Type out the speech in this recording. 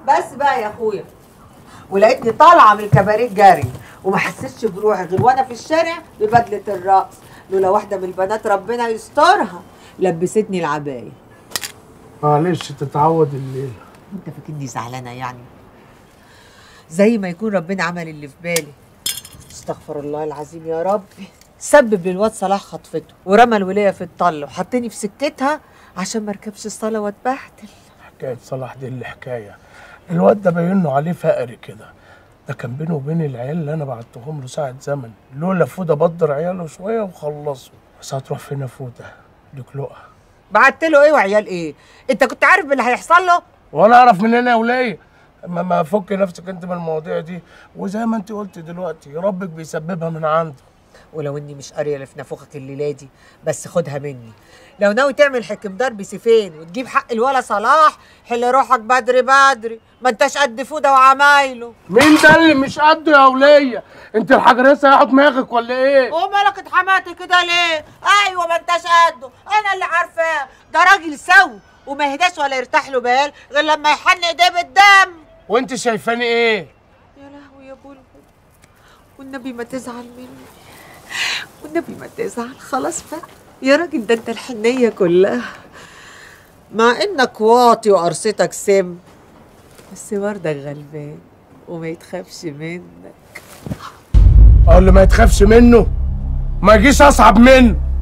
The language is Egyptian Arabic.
بس بقى يا اخويا ولقيتني طالعه من الكباريه جري وما حسيتش بروحي غير وانا في الشارع ببدله الرقص لولا واحده من البنات ربنا يسترها لبستني العبايه معلش تتعود الليل انت فاكرني زعلانه يعني زي ما يكون ربنا عمل اللي في بالي استغفر الله العظيم يا ربي سبب للواد صلاح خطفته ورمى الولايه في الطل وحطني في سكتها عشان ما اركبش الصلاه واتبهدل حكايه صلاح دي اللي حكايه الواد ده باين له عليه فقري كده ده كان بينه وبين العيال اللي انا بعتهم له ساعه زمن لولا فوده بدر عياله شويه وخلصوا بس هتروح فين يا فوده لكلقه بعت له ايه وعيال ايه انت كنت عارف باللي هيحصل له وانا اعرف منين يا وليه ما ما فك نفسك انت من المواضيع دي وزي ما انت قلت دلوقتي ربك بيسببها من عنده ولو اني مش قاريه اللي في نافوخك الليله دي بس خدها مني لو ناوي تعمل حكم ضرب سيفين وتجيب حق الولا صلاح حل روحك بدري بدري ما انتش قد فوده وعمايله مين ده اللي مش قده يا وليه انت الحجرسه هياخد دماغك ولا ايه ومالك اتحماتي كده ليه ايوه ما انتش قده انا اللي عارفاه ده راجل سوي وما يهداش ولا يرتاح له بال غير لما يحن ايديه بالدم وانت شايفاني ايه يا لهوي يا بلبل والنبي ما تزعل مني والنبي ما تزعل خلاص بقى يا راجل ده انت الحنية كلها مع انك واطي وقرصتك سم بس برضك غلبان وما يتخافش منك اقول اللي ما يتخافش منه ما يجيش اصعب منه